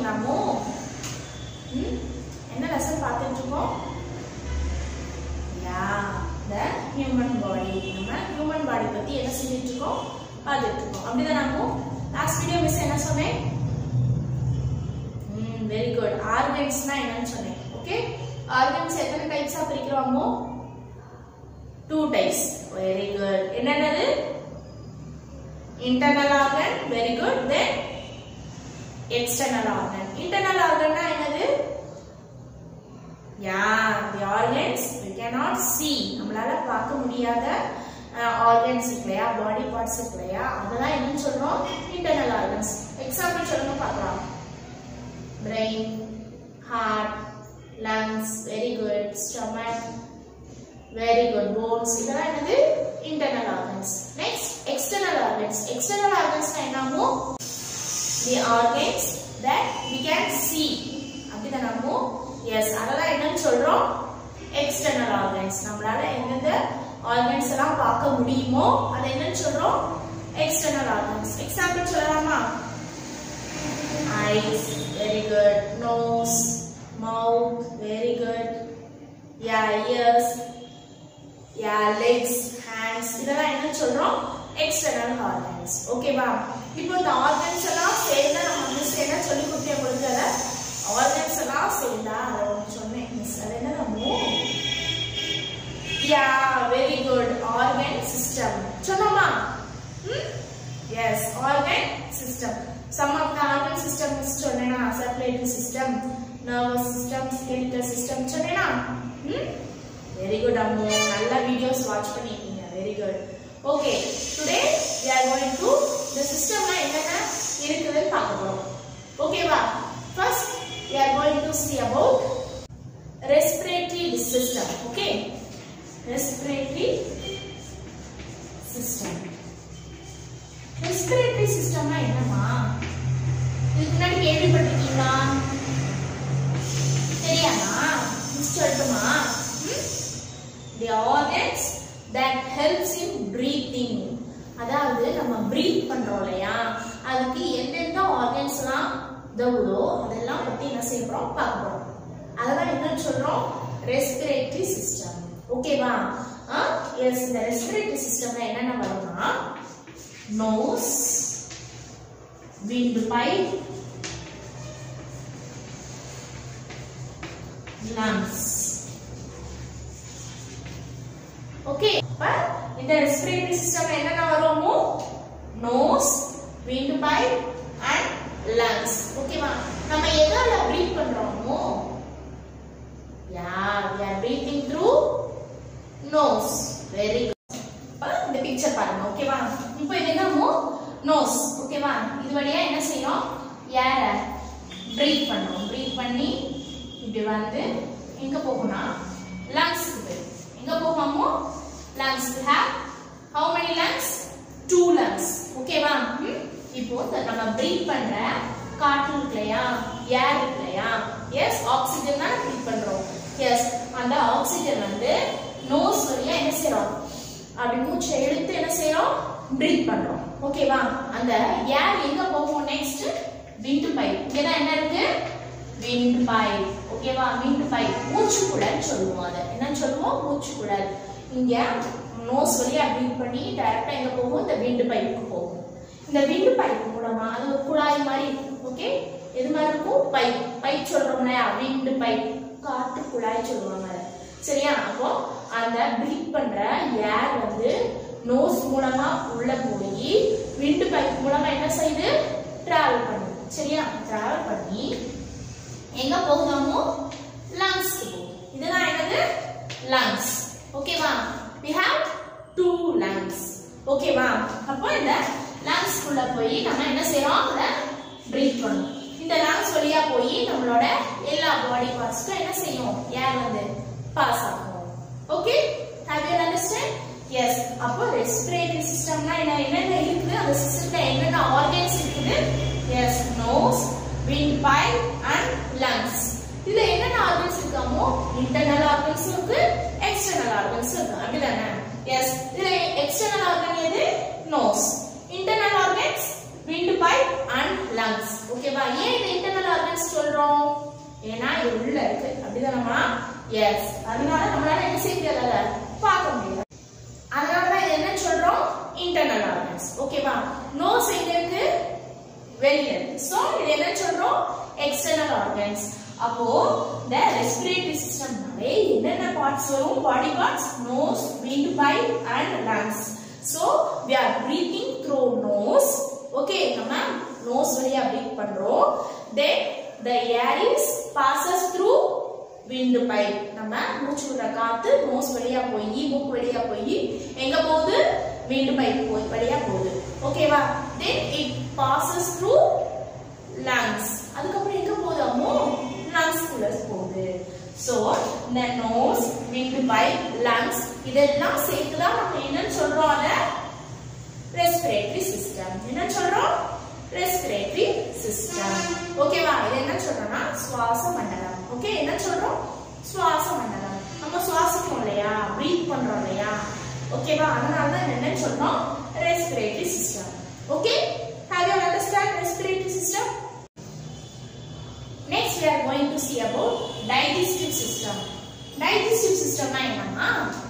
பார்த்துருக்கீங்களாமோ ம் என்ன லெசன் பார்த்துட்டு இருக்கோம் யா த ஹியூமன் பாடி நம்ம ஹியூமன் பாடி பத்தி என்ன செஞ்சுட்டு இருக்கோம் பார்த்துட்டு இருக்கோம் அப்படிதான் நம்ம லாஸ்ட் வீடியோ மிஸ் என்ன சொன்னேன் ம் வெரி குட் ஆர்கன்ஸ்னா என்னன்னு சொன்னேன் ஓகே ஆர்கன்ஸ் எத்தனை டைப்ஸா பிரிக்கிறோமோ டூ டைப்ஸ் வெரி குட் என்னென்னது internal organ very good then external organ இன்டர்னல் ஆர்கன்னா என்னது yeah the organs we cannot see நம்மளால பார்க்க முடியாத ஆர்கன்ஸ் இல்லையா பாடி பார்ட்ஸ் இல்லையா அதெல்லாம் என்னன்னு சொல்றோம் இன்டர்னல் ஆர்கன்ஸ் எக்ஸாம்பிள் சொல்லுங்க பார்க்கலாம் brain heart lungs very good stomach very good bones இதெல்லாம் என்னது internal organs next external organs external organs என்னமோ the organs that we can see அப்படிதானமோ எஸ் அதெல்லாம் என்னன்னு சொல்றோம் external organs நம்மளால எந்தெந்த organs எல்லாம் பார்க்க முடியுமோ அதை என்னன்னு சொல்றோம் external organs எக்ஸாம்பிள் சொல்லலாமா eyes very good nose mouth very good yeah ears yeah legs hands இதெல்லாம் என்ன சொல்றோம் எக்ஸ்டர்னல் ஆர்கன்ஸ் ஓகேவா இப்போ இந்த ஆர்கன்ஸ் எல்லாம் சேர்ந்தா நம்ம மிஸ் என்ன சொல்லி கொடுத்தேன் கொடுத்தத ஆர்கன்ஸ் எல்லாம் சேர்ந்தா அதை ஒன்று சொன்னேன் மிஸ் அது என்ன நம்ம yeah very good organ system சொன்னோமா yes organ system some of the organ system miss சொன்னேனா circulatory system nervous system skeletal system சொன்னேனா வெரி குட் அம்மு நல்ல வீடியோஸ் வாட்ச் பண்ணிருக்கீங்க very good okay today we are going to இந்த சிஸ்டம்ல என்னென்ன இருக்குதுன்னு பார்க்க போறோம் ஓகேவா first we are going to see about respiratory system okay respiratory system respiratory systemனா என்னமா இதுக்கு முன்னாடி கேள்விப்பட்டிருக்கீங்களா தெரியாமா மிஸ் சொல்லட்டுமா the organs that helps in breathing அதாவது நம்ம பிரீத் பண்றோம் இல்லையா அதுக்கு எந்தெந்த ஆர்கன்ஸ்லாம் உதவுதோ அதெல்லாம் பத்தி என்ன செய்யறோம் பார்க்க போறோம் அதெல்லாம் என்னன்னு சொல்றோம் ரெஸ்பிரேட்டரி சிஸ்டம் ஓகேவா எஸ் இந்த ரெஸ்பிரேட்டரி சிஸ்டம்ல என்னென்ன வரும்னா நோஸ் windpipe lungs ஓகே இப்ப இந்த ரெஸ்பிரேட்டரி சிஸ்டம் என்னென்ன வருமோ நோஸ் windpipe அண்ட் lungs ஓகேவா நம்ம எதால பிரீத் பண்றோமோ யா we are breathing through nose very good இப்ப இந்த பிக்சர் பாருங்க ஓகேவா இப்போ இது என்னமோ நோஸ் ஓகேவா இது வழியா என்ன செய்யறோம் ஏர பிரீத் பண்றோம் பிரீத் பண்ணி இப்படி வந்து எங்க போகும்னா லங்ஸ்க்கு போயிடும் எங்க போகாமோ lungs we have how many lungs two lungs ஓகேவா இப்போ இந்த நம்ம பிரீத் பண்ற காற்று இருக்கு இல்லையா ஏர் இருக்கு இல்லையா எஸ் ஆக்சிஜன் தான் பிரீத் பண்றோம் எஸ் அந்த ஆக்சிஜன் வந்து நோஸ் வழியா என்ன செய்றோம் அப்படி மூச்சை இழுத்து என்ன செய்றோம் பிரீத் பண்றோம் ஓகேவா அந்த ஏர் எங்க போகும் நெக்ஸ்ட் விண்ட் பைப் இங்கதான் என்ன இருக்கு விண்ட் பைப் ஓகேவா விண்ட் பைப் மூச்சு குழல் சொல்லுவோம் அதை என்ன சொல்லுவோம் மூச்சு குழல் இங்க நோஸ் வழியா பிரீத் பண்ணி டைரக்டா எங்க போகும் இந்த விண்ட் பைப்புக்கு போகும் இந்த விண்ட் பைப் மூலமா அது ஒரு குழாய் மாதிரி ஓகே எது மாதிரி இருக்கும் பைப் பைப் சொல்றோம் இல்லையா விண்ட் பைப் காற்று குழாய் சொல்லுவாங்க அதை. சரியா அப்போ அந்த பிரீத் பண்ற ஏர் வந்து நோஸ் மூலமா உள்ள போய் விண்ட் பைப் மூலமா என்ன செய்யுது டிராவல் பண்ணுது சரியா டிராவல் பண்ணி எங்க போகுதாமோ லங்ஸ்க்கு போகும் இதுதான் என்னது லங்ஸ் ஓகேவா we have two lungs ஓகேவா அப்போ இந்த lungs குள்ள போய் நம்ம என்ன செய்றோம் அத பிரீத் பண்ணணும் இந்த lungs வழியா போய் நம்மளோட எல்லா பாடி பார்ட்ஸ்க்கும் என்ன செய்யும் ஏர் வந்து பாஸ் ஆகும் okay have you understand yes அப்போ ரெஸ்பிரேட்டரி சிஸ்டம்னா என்ன என்னென்ன இருக்குது அந்த சிஸ்டம்ல என்னென்ன ஆர்கன்ஸ் இருக்குது yes nose wind pipe and lungs இதுல என்னென்ன ஆர்கன்ஸ் இருக்காமோ இன்டர்னல் ஆர்கன்ஸ் இருக்கு எக்ஸ்டர்னல் ஆர்கன்ஸ் இருக்கு அப்படிதானே எஸ் இதுல எக்ஸ்டர்னல் ஆர்கன் எது nose internal organs wind pipe and lungs ஓகேவா ஏன் இந்த இன்டர்னல் ஆர்கன்ஸ் பார்ட்ஸ் சொல்றோம் ஏன்னா இது உள்ள இருக்கு அப்படிதானமா எஸ் அதனால நம்மளால என்ன செய்ய முடியாது அதை பார்க்க முடியாது அதனால தான் இது என்ன சொல்றோம் இன்டர்னல் ஆர்கன்ஸ் ஓகேவா நோஸ் எங்க இருக்கு வெளிய இருக்கு சோ இது என்ன சொல்றோம் எக்ஸ்டர்னல் ஆர்கன்ஸ் அப்போ இந்த ரெஸ்பிரேட்டரி சிஸ்டம்னாலே என்னென்ன பார்ட்ஸ் வரும் body parts nose wind pipe and lungs so we are breathing through nose okay நம்ம நோஸ் வழியா பிரீத் பண்றோம் then the air is passes through wind pipe நம்ம மூச்சு விடுற காத்து நோஸ் வழியா போய் மூக்கு வழியா போய் எங்க போகுது wind pipe போய் வழியா போகுது ஓகேவா then it passes through lungs அதுக்கப்புறம் எங்க போகுது அம்மோ லங்ஸ் குள்ள போகுது சோ இந்த நோஸ் wind pipe lungs இதெல்லாம் சேர்த்து தான் நம்ம என்னன்னு சொல்றோம் அத ரெஸ்பிரேட்டரி சிஸ்டம் என்ன சொல்றோம் ரெஸ்பிரேட்டரி சிஸ்டம் ஓகேவா இது என்ன சொல்றோம்னா சுவாச மண்டலம் ஓகே என்ன சொல்றோம் சுவாச மண்டலம் நம்ம சுவாசிக்கிறோம் இல்லையா பிரீத் பண்றோம் இல்லையா ஓகேவா அதனால தான் இது என்னன்னு சொல்றோம் respiratory system okay have you understand respiratory system Next we are going to see about digestive system. Digestive system என்னன்னா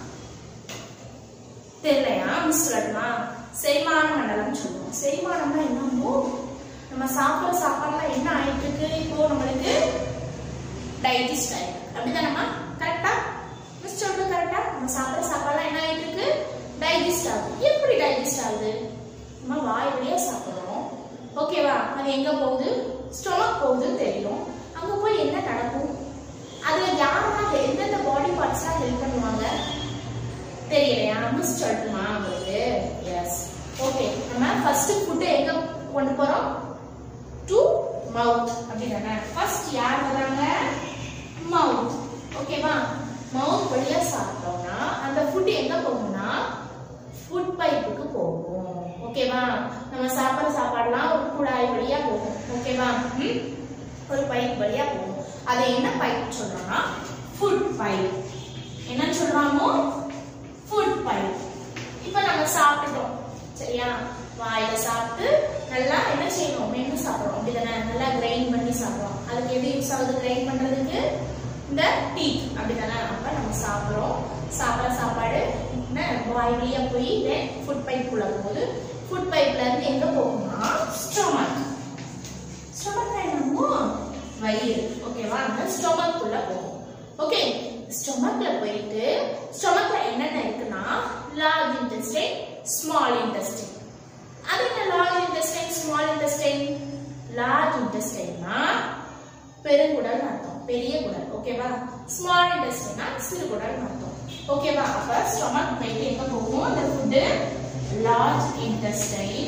தெரியலையா மிஸ் சொல்லட்டுமா செரிமான மண்டலம் சொல்லுவோம் செரிமானம்னா என்னமோ நம்ம சாப்பிட்ற சாப்பாடுலாம் என்ன ஆயிட்டு இருக்கு இப்போ நம்மளுக்கு டைஜஸ்ட் ஆயிருக்கு அப்படிதானம்மா கரெக்டா மிஸ் சொல்றது கரெக்டா நம்ம சாப்பிட்ற சாப்பாடுலாம் என்ன ஆயிட்டு இருக்கு டைஜஸ்ட் ஆகுது எப்படி டைஜஸ்ட் ஆகுது நம்ம வாய் வழியா சாப்பிடுறோம் ஓகேவா அது எங்க போகுது ஸ்டொமக் போகுதுன்னு தெரியும் அங்க போய் என்ன நடக்கும் அதுல யாரெல்லாம் எந்தெந்த பாடி பார்ட்ஸ்லாம் ஹெல்ப் பண்ணுவாங்க தெரியலையா மிஸ் சொல்லட்டுமா உங்களுக்கு எஸ் ஓகே நம்ம ஃபர்ஸ்ட் ஃபுட் எங்க கொண்டு போறோம் டு மவுத் அப்படிதானே ஃபர்ஸ்ட் யார் வராங்க மவுத் ஓகேவா மவுத் வழியா சாப்பிட்டோம்னா அந்த ஃபுட் எங்க போகும்னா ஃபுட் பைப்புக்கு போகும் ஓகேவா நம்ம சாப்பிட்ற சாப்பாடுலாம் ஒரு குழாய் வழியா போகும் ஓகேவா ம்? ஒரு பைப் வழியா போகும் அது என்ன பைப் சொல்றோம்னா ஃபுட் பைப் என்ன சொல்றாமோ ஃபுட் பைப் இப்போ நம்ம சாப்பிட்டோம் சரியா வாயில சாப்பிட்டு நல்லா என்ன செய்யணும் மென்று சாப்பிடுறோம் அப்படிதானே நல்லா கிரைண்ட் பண்ணி சாப்பிடுறோம் அதுக்கு எது யூஸ் ஆகுது கிரைண்ட் பண்றதுக்கு இந்த டீத் அப்படிதானே அப்ப நம்ம சாப்பிடுறோம் சாப்பிட்ற சாப்பாடு என்ன வாய் வழியா போய் ஃபுட் பைப் குள்ள போகுது ஃபுட் பைப்ல இருந்து எங்க போகும்னா ஸ்டொமக் ஸ்டொமக் என்னமோ வயிறு ஓகேவா அந்த ஸ்டொமக் குள்ள போகும் ஓகே ஸ்டொமக்ல போயிட்டு ஸ்டொமக்ல என்னென்ன இருக்குன்னா லார்ஜ் இன்டெஸ்டைன் ஸ்மால் இன்டெஸ்டைன் அது என்ன large intestine small intestine large இன்டெஸ்டைன்னா பெருங்குடல் அர்த்தம் பெரிய குடல் ஓகேவா ஸ்மால் இன்டெஸ்டைன்னா சிறுகுடல் அர்த்தம் ஓகேவா அப்ப ஸ்டொமக் போயிட்டு எங்க போகும் அந்த food large intestine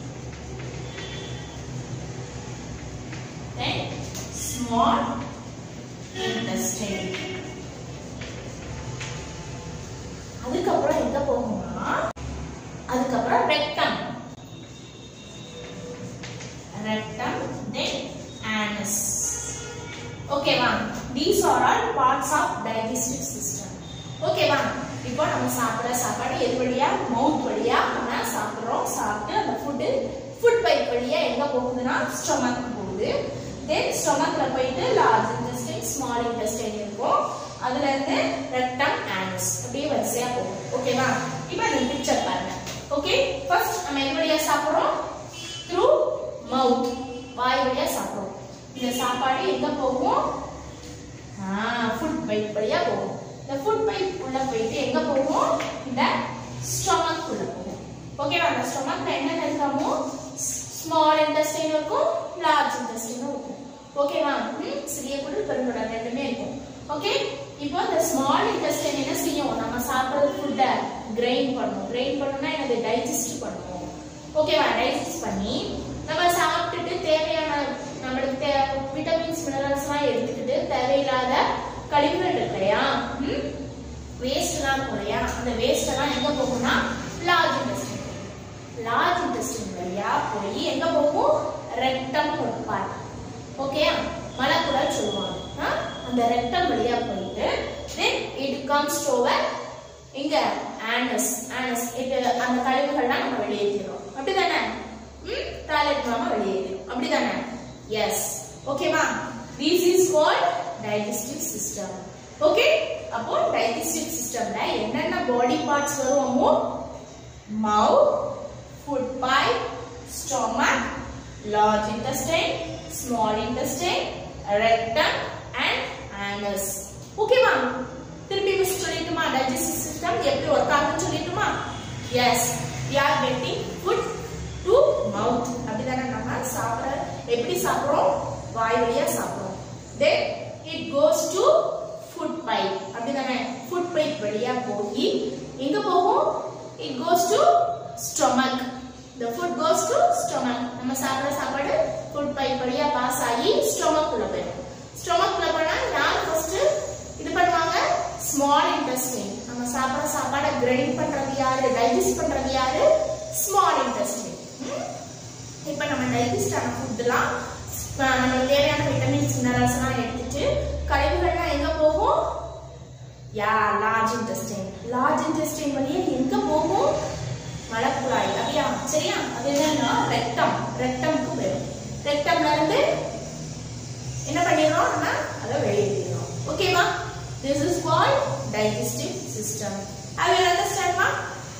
then small intestine அதுக்கப்புறம் எங்க போகும்னா அதுக்கப்புறம் ரெக்டம் ரெக்டம் then anus ஓகேவா these are all parts of digestive system ஓகேவா இப்போ நம்ம சாப்பிடுற சாப்பாடு எது வழியா மவுத் வழியா நம்ம சாப்பிடுறோம் சாப்பிட்டு அந்த ஃபுட்டு ஃபுட் பைப் வழியா எங்க போகுதுன்னா ஸ்டொமக் போகுது தென் ஸ்டொமக்ல போயிட்டு லார்ஜ் இன்டெஸ்டைன் ஸ்மால் இன்டெஸ்டைன் இருக்கும் அதுல இருந்து ரெக்டம் ஆனஸ் அப்படியே வரிசையா போகும் ஓகேவா இப்போ இந்த பிக்சர் பாருங்க ஓகே ஃபர்ஸ்ட் நம்ம எது வழியா சாப்பிடுறோம் த்ரூ மவுத் வாய் வழியா சாப்பிடுறோம் இந்த சாப்பாடு எங்க போகும் ஃபுட் பைப் வழியா போகும் இந்த ஃபுட் பைப் உள்ள போயிட்டு எங்க போகும் இந்த ஸ்டொமக் உள்ள போகும் ஓகேவா அந்த ஸ்டொமக்ல என்னென்ன இருக்காமோ ஸ்மால் இன்டெஸ்டைன் இருக்கும் லார்ஜ் இன்டெஸ்டைனும் இருக்கும் ஓகேவா ம் சிறிய குடல் பெருங்குடல் ரெண்டுமே இருக்கும் ஓகே இப்போ இந்த ஸ்மால் இன்டெஸ்டைன் என்ன செய்யும் நம்ம சாப்பிடுற ஃபுட்டை கிரைண்ட் பண்ணும் கிரைண்ட் பண்ணணும்னா எனக்கு டைஜஸ்ட் பண்ணும் ஓகேவா டைஜஸ்ட் பண்ணி நம்ம சாப்பிட்டுட்டு தேவையான நம்மளுக்கு தே விட்டமின்ஸ் மினரல்ஸ்லாம் எடுத்துக்கிட்டு தேவையில்லாத கழிவுகள் இருக்கு இல்லையா வேஸ்ட்லாம் இருக்கும் இல்லையா அந்த வேஸ்ட் எல்லாம் எங்க போகும்னா லார்ஜ் இன்டெஸ்டின் லார்ஜ் இன்டெஸ்டின் வழியா போய் எங்க போகும் ரெக்டம் ஒரு பார்ட் ஓகே மலக்குடல் சொல்லுவாங்க ஆ? அந்த ரெக்டம் வழியா போயிட்டு தென் இட் கம்ஸ் ஓவர் இங்க ஆனஸ் ஆனஸ் இது அந்த கழிவுகள்லாம் நம்ம வெளியேற்றிடும் அப்படிதானே ம் டாய்லெட் மூலமா வெளியேற்றிடும் அப்படிதானே எஸ் ஓகேவா this is called digestive system okay அப்போ டைஜஸ்டிவ் சிஸ்டம்ல என்னென்ன பாடி பார்ட்ஸ் வருவோமோ mouth food pipe stomach large intestine small intestine rectum and anus ஓகேவா திருப்பி மிஸ் சொல்லிட்டுமா டைஜஸ்டிவ் சிஸ்டம் எப்படி ஒர்க் ஆகுதுன்னு சொல்லிட்டுமா yes we are getting food to mouth அப்படிதானே நம்ம சாப்பிட எப்படி சாப்பிடுறோம் வாய் வழியா சாப்பிடுறோம் then it goes to food pipe அப்படிதானே food pipe வழியா போய் எங்க போகும் it goes to stomach the food goes to stomach நம்ம சாப்பிடுற சாப்பாடு food pipe வழியா பாஸ் ஆகி stomach உள்ள போயிடும் stomach உள்ள போனா யார் ஃபர்ஸ்ட் இது பண்ணுவாங்க ஸ்மால் intestine நம்ம சாப்பிடுற சாப்பாடை கிரைண்ட் பண்றது யாரு டைஜஸ்ட் பண்றது யாரு ஸ்மால் intestine ம்? இப்ப நம்ம டைஜஸ்ட் ஆன ஃபுட்லாம் நமக்கு தேவையான விட்டமின்ஸ் மினரல்ஸ் எல்லாம் எடுத்துட்டு கழிவுகள்லாம் எங்க போகும் yeah large intestine large intestine வழியா எங்க போகும் மலக்குழாய் அப்படியா சரியா அது என்னன்னா ரெக்டம் ரெக்டம்க்கு போயிடும் ரெக்டம்ல இருந்து என்ன பண்ணிடுறோம் நம்ம அதை வெளியேற்றிடுறோம் ஓகேவா this is called digestive system I will understand மா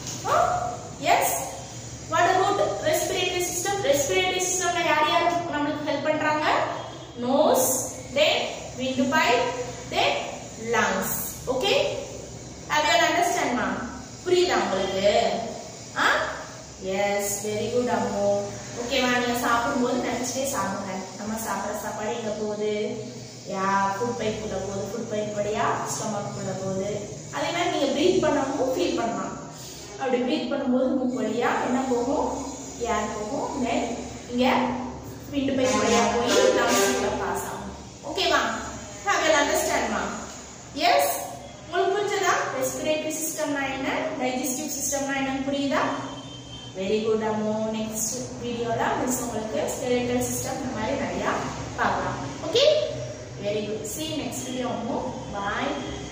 yes what about respiratory system respiratory சிஸ்டம்ல யார் யார் நம்மளுக்கு ஹெல்ப் பண்றாங்க nose then wind pipe then lungs okay I will understand மா புரியுதா உங்களுக்கு ஆ எஸ் வெரி குட் அம்மோ ஓகேவா நீங்க சாப்பிடும்போது நினைச்சிட்டே சாப்பிடுங்க நம்ம சாப்பிட்ற சாப்பாடு எங்க போகுது யா ஃபுட் பைப் உள்ள போகுது ஃபுட் பைப் வழியா ஸ்டொமக் உள்ள போகுது அதே மாதிரி நீங்க ப்ரீத் பண்ணவும் ஃபீல் பண்ணலாம் அப்படி ப்ரீத் பண்ணும்போது மூக்கு வழியா என்ன போகும் ஏர் போகும் தென் இங்க விண்டு பைப் வழியா போய் லங்ஸ் உள்ள பாஸ் ஆகும் ஓகேவா ஐ வில் அண்டர்ஸ்டாண்ட் மா எஸ் உங்களுக்கு புரிஞ்சதா ரெஸ்பிரேட்டரி சிஸ்டம்னா என்ன டைஜஸ்டிவ் சிஸ்டம்னா என்னன்னு புரியுதா வெரி குட் அம்மோ நெக்ஸ்ட் வீடியோல மிஸ் உங்களுக்கு ஸ்கெலெட்டல் சிஸ்டம் இந்த மாதிரி நிறைய பார்க்கலாம் okay very good see next video அம்மோ பாய்